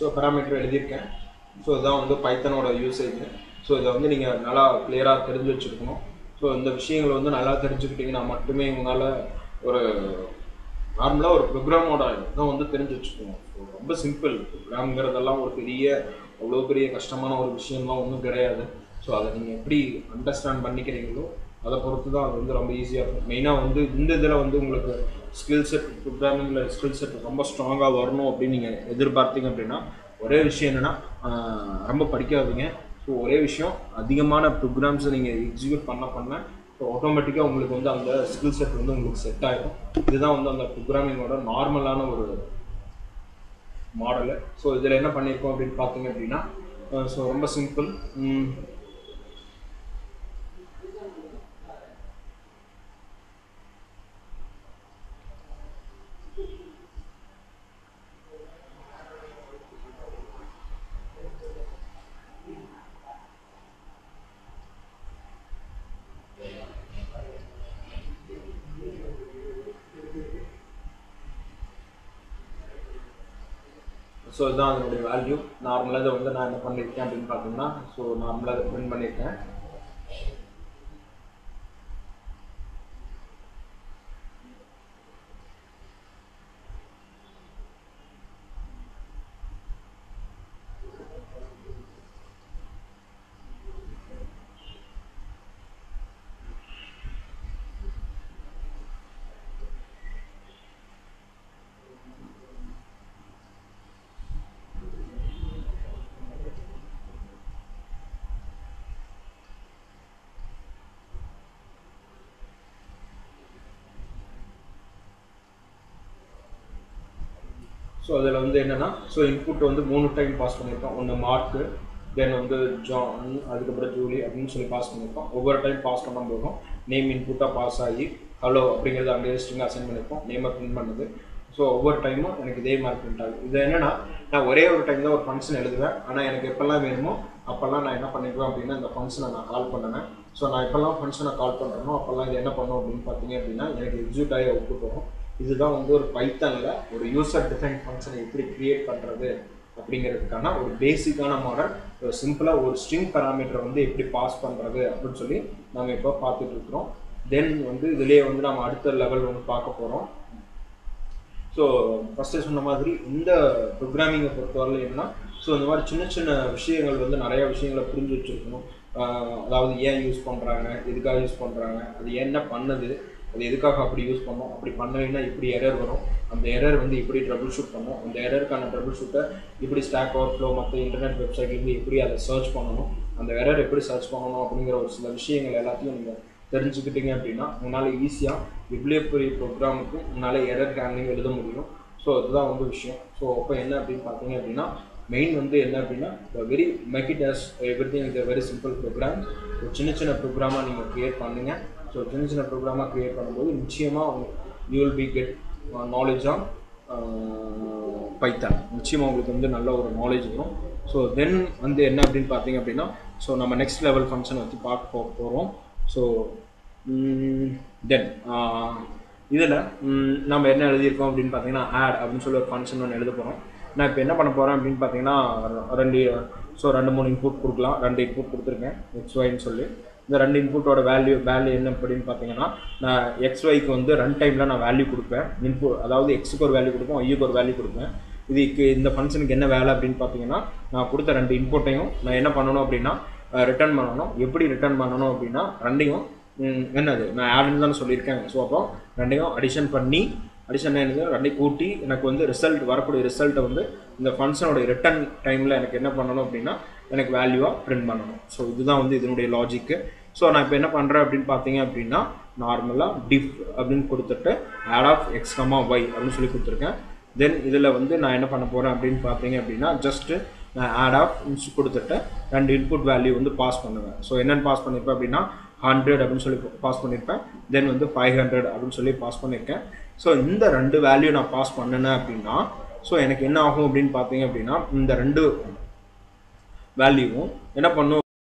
so parameter எழுதியிருக்கேன் so இதுதான் வந்து பைத்தனோட யூசேஜ் ஸோ இதை வந்து நீங்கள் நல்லா கிளியராக தெரிஞ்சு வச்சுருக்கணும் ஸோ இந்த விஷயங்களை வந்து நல்லா தெரிஞ்சுக்கிட்டிங்கன்னா மட்டுமே உங்களால் ஒரு நார்மலாக ஒரு ப்ரோக்ராமோட இதை வந்து தெரிஞ்சு வச்சுக்கணும் ஸோ ரொம்ப சிம்பிள் ப்ரோக்ராம்ங்கிறதெல்லாம் ஒரு பெரிய அவ்வளோ பெரிய கஷ்டமான ஒரு விஷயம்லாம் ஒன்றும் கிடையாது ஸோ அதை நீங்கள் எப்படி அண்டர்ஸ்டாண்ட் பண்ணிக்கிறீங்களோ அதை பொறுத்து தான் அது வந்து ரொம்ப ஈஸியாக இருக்கும் மெயினாக வந்து இந்த இதில் வந்து உங்களுக்கு ஸ்கில் செட் ப்ரோக்ராமிங்கில் ஸ்கில் செட் ரொம்ப ஸ்ட்ராங்காக வரணும் அப்படின்னு நீங்கள் எதிர்பார்த்தீங்க அப்படின்னா ஒரே விஷயம் என்னென்னா ரொம்ப படிக்காதீங்க ஸோ ஒரே விஷயம் அதிகமான ப்ரோக்ராம்ஸை நீங்கள் எக்ஸிக்யூட் பண்ண பண்ண ஸோ ஆட்டோமேட்டிக்காக உங்களுக்கு வந்து அந்த ஸ்கில் செட் வந்து உங்களுக்கு செட் ஆகிடும் இதுதான் வந்து அந்த ப்ரோக்ராமிங்கோட நார்மலான ஒரு மாடலு ஸோ இதில் என்ன பண்ணியிருக்கோம் அப்படின்னு பார்த்தீங்க அப்படின்னா ஸோ ரொம்ப சிம்பிள் ஸோ இதுதான் அதனுடைய வேல்யூ நார்மலாக இதை வந்து நான் என்ன பண்ணியிருக்கேன் அப்படின்னு பார்த்தீங்கன்னா ஸோ நார்மலாக இதை பிரிண்ட் பண்ணியிருக்கேன் ஸோ அதில் வந்து என்னென்னா ஸோ இன்புட் வந்து மூணு டைம் பாஸ் பண்ணியிருக்கோம் ஒன்று மார்க்கு தென் வந்து ஜான் அதுக்கப்புறம் ஜூலி அப்படின்னு சொல்லி பாஸ் பண்ணியிருக்கோம் ஒவ்வொரு டைம் பாஸ் பண்ண போதும் நேம் இன்புட்டாக பாஸ் ஆகி ஹலோ அப்படிங்கிறது அங்கே ஸ்ட்ரிங் அசைன் பண்ணியிருப்போம் நேமை பிரிண்ட் பண்ணுது ஸோ ஒவ்வொரு டைமும் எனக்கு இதே மாதிரி பிரிண்ட் ஆகுது இது என்னென்னா நான் ஒரே ஒரு டைம் தான் ஒரு ஃபங்க்ஷன் எழுதுவேன் ஆனால் எனக்கு எப்போல்லாம் வேணுமோ அப்போல்லாம் நான் என்ன பண்ணிக்குவேன் அப்படின்னா இந்த ஃபங்க்ஷனை நான் கால் பண்ணுவேன் ஸோ நான் எப்போல்லாம் ஃபங்க்ஷனை கால் பண்ணுறேனோ அப்போல்லாம் இது என்ன பண்ணும் அப்படின்னு பார்த்தீங்க அப்படின்னா எனக்கு எக்ஸிக்யூட் ஆகி அவுட்புட் வரும் இதுதான் வந்து ஒரு பைத்தனில் ஒரு யூசர் டிஃபைன் ஃபங்க்ஷனை எப்படி க்ரியேட் பண்ணுறது அப்படிங்கிறதுக்கான ஒரு பேசிக்கான மாடல் ஒரு சிம்பிளாக ஒரு ஸ்ட்ரிங் பேராமீட்டர் வந்து எப்படி பாஸ் பண்ணுறது அப்படின்னு சொல்லி நம்ம இப்போ பார்த்துட்டு இருக்கிறோம் தென் வந்து இதுலேயே வந்து நம்ம அடுத்த லெவல் வந்து பார்க்க போகிறோம் ஸோ ஃபஸ்ட்டு சொன்ன மாதிரி இந்த ப்ரோக்ராமிங்கை பொறுத்தவரை என்னன்னா ஸோ இந்த மாதிரி சின்ன சின்ன விஷயங்கள் வந்து நிறைய விஷயங்களை புரிஞ்சு வச்சுருக்கணும் அதாவது ஏன் யூஸ் பண்ணுறாங்க எதுக்காக யூஸ் பண்ணுறாங்க அது என்ன பண்ணுது அது எதுக்காக அப்படி யூஸ் பண்ணோம் அப்படி பண்ணலைன்னா இப்படி எரர் வரும் அந்த எரர் வந்து எப்படி ட்ரபிள் ஷூட் பண்ணோம் அந்த எரருக்கான ட்ரபிள் ஷூட்டை இப்படி ஸ்டாக் ஓவர் ஃப்ளோ மற்ற இன்டர்நெட் வெப்சைட்லேருந்து எப்படி அதை சர்ச் பண்ணணும் அந்த எரர் எப்படி சர்ச் பண்ணணும் அப்படிங்கிற ஒரு சில விஷயங்கள் எல்லாத்தையும் நீங்கள் தெரிஞ்சுக்கிட்டீங்க அப்படின்னா உங்களால் ஈஸியாக இவ்வளோ பெரிய ப்ரோக்ராமுக்கு உங்களால் எரர் ஹேண்ட்லிங் எழுத முடியும் ஸோ அதுதான் வந்து விஷயம் ஸோ அப்போ என்ன அப்படின்னு பார்த்தீங்க அப்படின்னா மெயின் வந்து என்ன அப்படின்னா very make it as everything is very simple program ஒரு சின்ன சின்ன ப்ரோக்ராமாக நீங்கள் க்ரியேட் பண்ணுங்கள் ஸோ சின்ன சின்ன ப்ரோக்ராமாக க்ரியேட் பண்ணும்போது நிச்சயமாக you will be get knowledge on Python நிச்சயமாக உங்களுக்கு வந்து நல்ல ஒரு நாலேஜ் வரும் ஸோ தென் வந்து என்ன அப்படின்னு பார்த்தீங்க அப்படின்னா ஸோ நம்ம நெக்ஸ்ட் லெவல் ஃபங்க்ஷன் வந்து பார்க்க போக போகிறோம் ஸோ தென் இதில் நம்ம என்ன எழுதியிருக்கோம் அப்படின்னு பார்த்தீங்கன்னா ஆட் அப்படின்னு சொல்லி ஒரு ஃபங்க்ஷன் ஒன்று எழுத போகிறோம் நான் இப்போ என்ன பண்ண போகிறேன் அப்படின்னு பார்த்தீங்கன்னா ரெண்டு ஸோ ரெண்டு மூணு இன்புட் கொடுக்கலாம் ரெண்டு இன்புட் கொடுத்துருக்கேன் எக்ஸ் ஒய்னு சொல்லி இந்த ரெண்டு இன்புட்டோட வேல்யூ வேல்யூ என்ன அப்படின்னு பார்த்தீங்கன்னா நான் எக்ஸ் ஒய்க்கு வந்து ரன் டைமில் நான் வேல்யூ கொடுப்பேன் இன்புட் அதாவது எக்ஸுக்கு ஒரு வேல்யூ கொடுப்பேன் ஒய்யுக்கு ஒரு வேல்யூ கொடுப்பேன் இதுக்கு இந்த ஃபங்க்ஷனுக்கு என்ன வேலை அப்படின்னு பார்த்தீங்கன்னா நான் கொடுத்த ரெண்டு இன்புட்டையும் நான் என்ன பண்ணணும் அப்படின்னா ரிட்டர்ன் பண்ணணும் எப்படி ரிட்டர்ன் பண்ணணும் அப்படின்னா ரெண்டையும் என்னது நான் ஆடுன்னு தானே சொல்லியிருக்கேன் ஸோ அப்போ ரெண்டையும் அடிஷன் பண்ணி அடிஷன் என்னது ரெண்டையும் கூட்டி எனக்கு வந்து ரிசல்ட் வரக்கூடிய ரிசல்ட்டை வந்து இந்த ஃபங்க்ஷனோட ரிட்டர்ன் டைமில் எனக்கு என்ன பண்ணணும் அப்படின்னா எனக்கு வேல்யூவாக பிரிண்ட் பண்ணணும் ஸோ இதுதான் வந்து இதனுடைய லாஜிக்கு ஸோ நான் இப்போ என்ன பண்ணுறேன் அப்படின்னு பார்த்தீங்க அப்படின்னா நார்மலாக டிஃப் அப்படின்னு கொடுத்துட்டு add of x comma y அப்படின்னு சொல்லி கொடுத்துருக்கேன் தென் இதில் வந்து நான் என்ன பண்ண போகிறேன் அப்படின்னு பார்த்தீங்க அப்படின்னா ஜஸ்ட்டு நான் ஆட் ஆஃப் கொடுத்துட்டு ரெண்டு இன்புட் வேல்யூ வந்து பாஸ் பண்ணுவேன் ஸோ என்னென்னு பாஸ் பண்ணியிருப்பேன் அப்படின்னா ஹண்ட்ரட் அப்படின்னு சொல்லி பாஸ் பண்ணியிருப்பேன் தென் வந்து ஃபைவ் ஹண்ட்ரட் அப்படின்னு சொல்லி பாஸ் பண்ணியிருக்கேன் ஸோ இந்த ரெண்டு வேல்யூ நான் பாஸ் பண்ணினேன் அப்படின்னா ஸோ எனக்கு என்ன ஆகும் அப்படின்னு பார்த்தீங்க அப்படின்னா இந்த ரெண்டு வேல்யூவும் என்ன பண்ணும்